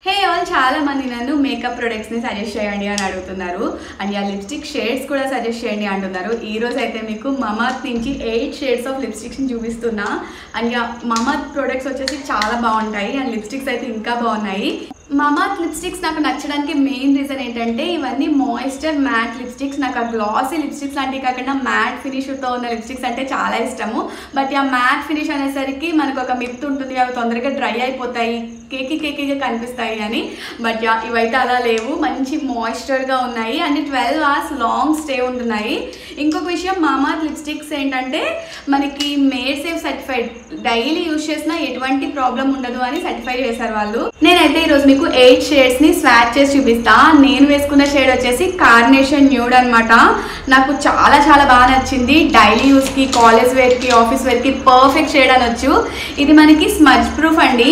hey all చాలా మంది నన్ను మేకప్ ప్రొడక్ట్స్ ని సజెస్ట్ చేయండి అని అడుగుతున్నారు అండ్ ఆ లిప్స్టిక్ షేడ్స్ కూడా సజెస్ట్ చేయండి అంటున్నారు ఈ రోజు అయితే మీకు మమాత్ నుంచి ఎయిట్ షేడ్స్ ఆఫ్ లిప్స్టిక్స్ ని చూపిస్తున్నా అండ్ మమాత్ ప్రొడక్ట్స్ వచ్చేసి చాలా బాగుంటాయి అండ్ లిప్స్టిక్స్ అయితే ఇంకా బాగున్నాయి మమాత్ లిప్స్టిక్స్ నాకు నచ్చడానికి మెయిన్ రీజన్ ఏంటంటే ఇవన్నీ మాయిశ్చర్ మ్యాట్ లిప్స్టిక్స్ నాకు ఆ గ్లాసీ లిప్స్టిక్స్ లాంటివి కాకుండా మ్యాట్ ఫినిష్తో ఉన్న లిప్స్టిక్స్ అంటే చాలా ఇష్టము బట్ ఆ మ్యాట్ ఫినిష్ అనేసరికి మనకు ఒక మిత్ ఉంటుంది అవి తొందరగా డ్రై అయిపోతాయి కేకి కేకీగా కనిపిస్తాయి అని బట్ యా ఇవైతే అలా లేవు మంచి మాయిశ్చర్గా ఉన్నాయి and twelve hours long stay ఉంటున్నాయి ఇంకొక విషయం మామాత్ లిప్స్టిక్స్ ఏంటంటే మనకి made safe certified daily use చేసినా ఎటువంటి ప్రాబ్లం ఉండదు అని సర్టిఫై చేశారు వాళ్ళు నేనైతే ఈరోజు మీకు ఎయిట్ షేడ్స్ ని స్వాచ్ చేసి చూపిస్తా నేను వేసుకున్న షేడ్ వచ్చేసి కార్నేషన్ న్యూడ్ అన్నమాట నాకు చాలా చాలా బాగా నచ్చింది డైలీ యూస్ కి కాలేజ్ వేర్ కి ఆఫీస్ వేర్ కి పర్ఫెక్ట్ షేడ్ అనొచ్చు ఇది మనకి స్మజ్ ప్రూఫ్ అండి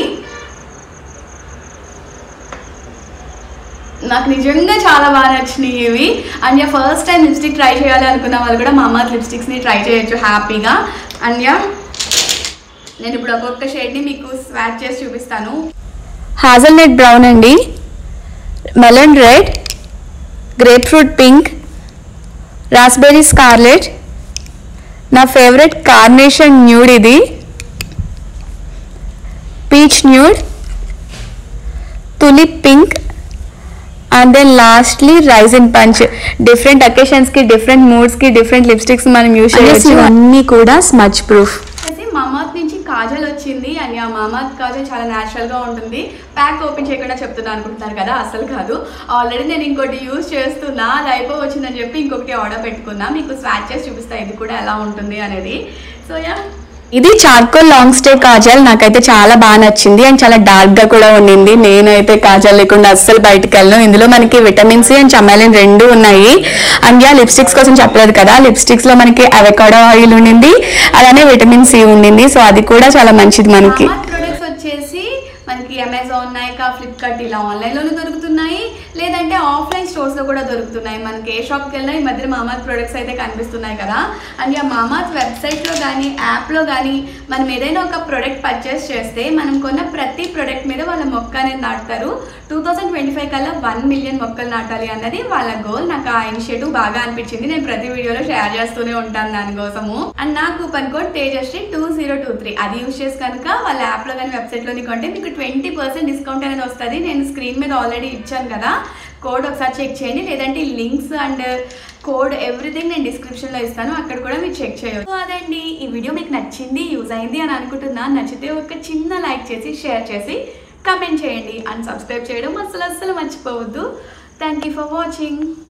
నాకు నిజంగా చాలా బాగా నచ్చినాయి ఇవి and yeah first time lipstick try చేయాలి అనుకున్న వాళ్ళు కూడా మామాత్ లిప్స్టిక్స్ని ట్రై చేయొచ్చు హ్యాపీగా అండ్ యా నేను ఇప్పుడు ఒక్కొక్క షేడ్ని మీకు స్వాచ్ చేసి చూపిస్తాను హాజల్నట్ బ్రౌన్ అండి melon red grapefruit pink raspberry scarlet నా ఫేవరెట్ కార్నేషన్ న్యూడ్ ఇది peach nude tulip pink and then lastly raisin punch different occasions కి డిఫరెంట్ మూడ్స్ కి డిఫరెంట్ లిప్స్టిక్స్ మనం యూస్ చేయొచ్చు ఇవన్నీ కూడా స్మచ్ ప్రూఫ్ అయితే మామాత్ నుంచి కాజల్ వచ్చింది అండ్ ఆ మామాత్ కాజల్ చాలా న్యాచురల్గా ఉంటుంది ప్యాక్ ఓపెన్ చేయకుండా చెప్తున్నా అనుకుంటున్నారు కదా అసలు కాదు ఆల్రెడీ నేను ఇంకోటి యూజ్ చేస్తున్నా అది అయిపో వచ్చిందని చెప్పి ఇంకొకటి ఆర్డర్ పెట్టుకున్నా మీకు స్వాచ్ చేసి చూపిస్తా ఇది కూడా ఎలా ఉంటుంది అనేది సో యా ఇది చార్కోల్ లాంగ్ స్టే కాజల్ నాకైతే చాలా బాగా నచ్చింది అండ్ చాలా డార్క్ గా కూడా ఉండింది నేనైతే కాజల్ లేకుండా అస్సలు బయటకు వెళ్ళను ఇందులో మనకి విటమిన్ సి అండ్ చమాలిన్ రెండు ఉన్నాయి అండ్ యా లిప్స్టిక్స్ కోసం చెప్పలేదు కదా లిప్స్టిక్స్ లో మనకి అవకాడో ఆయిల్ ఉండింది అలానే విటమిన్ సి ఉండింది సో అది కూడా చాలా మంచిది మనకి మామాత్ ప్రొడక్ట్స్ వచ్చేసి మనకి అమెజాన్ నైకా ఫ్లిప్కార్ట్ ఇలా ఆన్లైన్లోనూ దొరుకుతున్నాయి లేదంటే ఆఫ్లైన్ స్టోర్స్లో కూడా దొరుకుతున్నాయి మనకి ఏ షాప్కి వెళ్ళినా ఈ మధ్య మామాత్ ప్రొడక్ట్స్ అయితే కనిపిస్తున్నాయి కదా అండ్ ఆ మామాత్ వెబ్సైట్లో కానీ యాప్లో కానీ మనం ఏదైనా ఒక ప్రొడక్ట్ పర్చేస్ చేస్తే మనం కొన్న ప్రతి ప్రొడక్ట్ మీద వాళ్ళ మొక్క అనేది నాటుతారు టూ థౌసండ్ ట్వంటీ ఫైవ్ కల్లా వన్ మిలియన్ మొక్కలు నాటాలి అన్నది వాళ్ళ గోల్ నాకు ఆ ఇనిషియేటివ్ బాగా అనిపించింది నేను ప్రతి వీడియోలో షేర్ చేస్తూనే ఉంటాను దానికోసము అండ్ నా coupon code Tejashree two zero two three అది యూస్ చేసి కనుక వాళ్ళ యాప్లో కానీ వెబ్సైట్లోని కొంటే మీకు ట్వంటీ పర్సెంట్ డిస్కౌంట్ అనేది వస్తుంది నేను స్క్రీన్ మీద ఆల్రెడీ ఇచ్చాను కదా కోడ్ ఒకసారి చెక్ చేయండి లేదంటే లింక్స్ అండ్ కోడ్ ఎవ్రీథింగ్ నేను డిస్క్రిప్షన్లో ఇస్తాను అక్కడ కూడా మీరు చెక్ చేయవచ్చు సో అదండి ఈ వీడియో మీకు నచ్చింది యూజ్ అయింది అని అనుకుంటున్నా నచ్చితే ఒక చిన్న లైక్ చేసి షేర్ చేసి కమెంట్ చేయండి అండ్ సబ్స్క్రైబ్ చేయడం అసలు అస్సలు మర్చిపోవద్దు థ్యాంక్ యూ ఫర్ వాచింగ్